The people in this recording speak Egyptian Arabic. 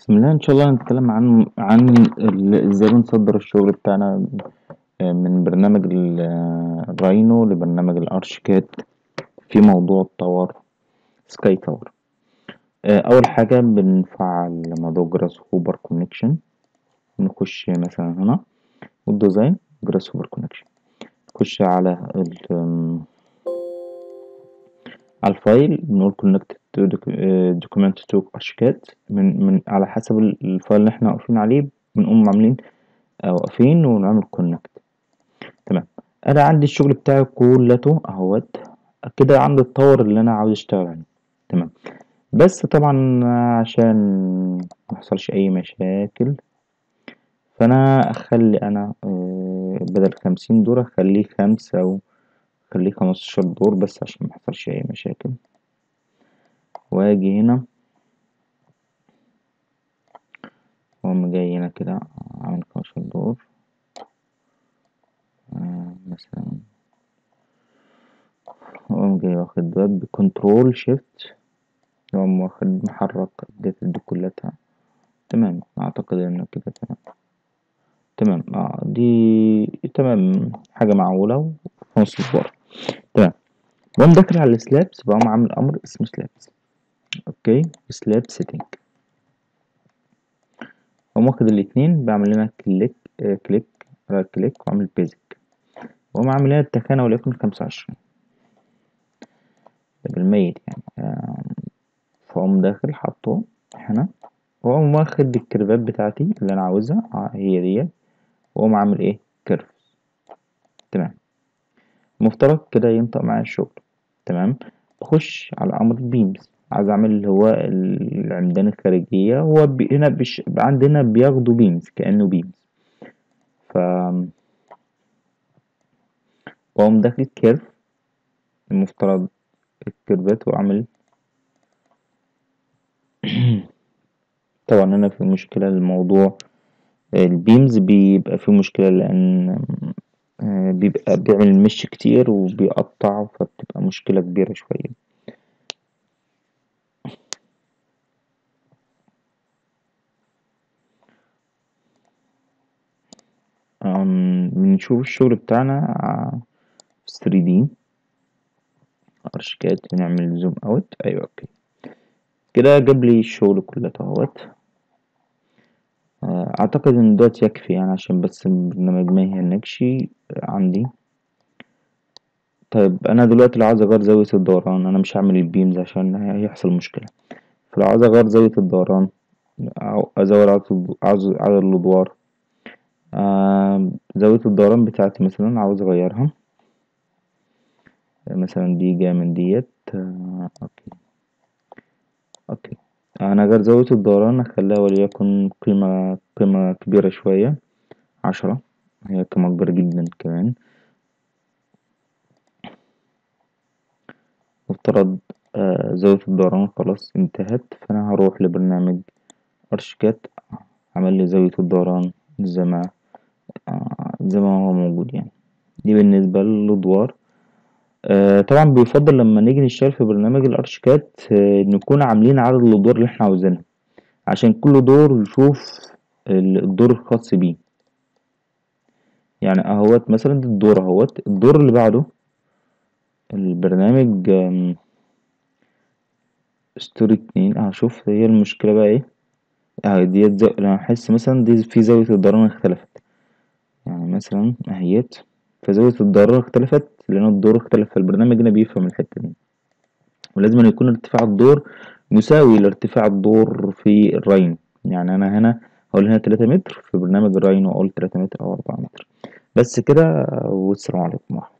بسم الله ان شاء الله هنتكلم عن عن ال- ازاي بنصدر الشغل بتاعنا من برنامج ال- الراينو لبرنامج الارشيكاد في موضوع التاور سكاي تاور اول حاجه بنفعل موضوع جراس هوبر كونكشن نخش مثلا هنا والديزاين جراس هوبر كونكشن نخش على ال على الفايل بنقول connect to document to archicad من من على حسب الفايل اللي احنا واقفين عليه بنقوم عاملين واقفين ونعمل connect تمام انا عندي الشغل بتاعي كلته اهوت كده عندي التاور اللي انا عاوز اشتغل عليه تمام بس طبعا عشان محصلش اي مشاكل فانا اخلي انا بدل خمسين دور اخليه خمسة او خليه خمستاشر دور بس عشان محصلش اي مشاكل واجي هنا واقوم جاي هنا كده عامل خمستاشر دور آه مثلا واقوم جاي واخد ده بكنترول شيفت واقوم واخد محرك الداتا دي كلها تمام اعتقد ان كده تمام تمام اه دي تمام حاجة معقولة وفي نص الصورة تمام بقوم داخل على السلابس بقوم عامل امر اسمه سلابس اوكي سلاب سيتنج بقوم واخد الاتنين بعمل لنا كليك آه كليك رايت كليك واعمل بيزك واقوم عامل لنا التخانة وليكن خمسة وعشرين بالميت يعني آه فاقوم داخل حاطه هنا واقوم واخد الكيرفات بتاعتي اللي انا عاوزها آه هي ديت واقوم عامل ايه كيرف تمام مفترض كده ينطق معايا الشغل تمام بخش على امر البيمز عايز اعمل اللي هو العمدان الخارجية هو بي هنا بش... عندنا بياخدوا بيمز كأنه بيمز ف بقوم داخل كيرف المفترض الكيرفات واعمل طبعا هنا في مشكلة الموضوع البيمز بيبقى فيه مشكلة لأن بيبقى بيعمل مش كتير وبيقطع فبتبقى مشكلة كبيرة شوية بنشوف الشغل بتاعنا في 3D ارشيكاد ونعمل زوم اوت ايوه اوكي كده جاب لي الشغل كله اهوت اعتقد ان دوت يكفي يعني عشان بس البرنامج ما يهنكش عندي طيب انا دلوقتي لو عاوز اغير زاوية الدوران انا مش هعمل البيمز عشان هيحصل مشكلة فلو عاوز اغير زاوية الدوران او ازود عاوز عدد الادوار آه زاوية الدوران بتاعتي مثلا عاوز اغيرها مثلا دي جاية من ديت آه اوكي اوكي انا غير زاوية الدوران اخليها وليكن قيمة قيمة كبيرة شوية عشرة هي قيمة كبيرة جدا كمان مفترض آه زاوية الدوران خلاص انتهت فانا هروح لبرنامج ارشيكاد عمل لي زاوية الدوران زي ما آه زي ما هو موجود يعني دي بالنسبة للأدوار آه طبعا بيفضل لما نيجي نشتغل في برنامج الارشيكاد آه نكون عاملين عدد الادوار اللي احنا عاوزينها عشان كل دور يشوف الدور الخاص بيه يعني اهوت مثلا الدور اهوت الدور اللي بعده البرنامج ستوري اتنين هشوف هي المشكلة بقى ايه اه ديت زي... انا احس مثلا دي في زاوية الدوران اختلفت يعني مثلا اهيت فزاوية الدوران اختلفت لأن الدور اختلف فالبرنامج هنا بيفهم الحتة دي ولازم يكون ارتفاع الدور مساوي لارتفاع الدور في الراين يعني أنا هنا هقول هنا تلاتة متر في برنامج الراين وأقول تلاتة متر أو أربعة متر بس كده والسلام عليكم ورحمة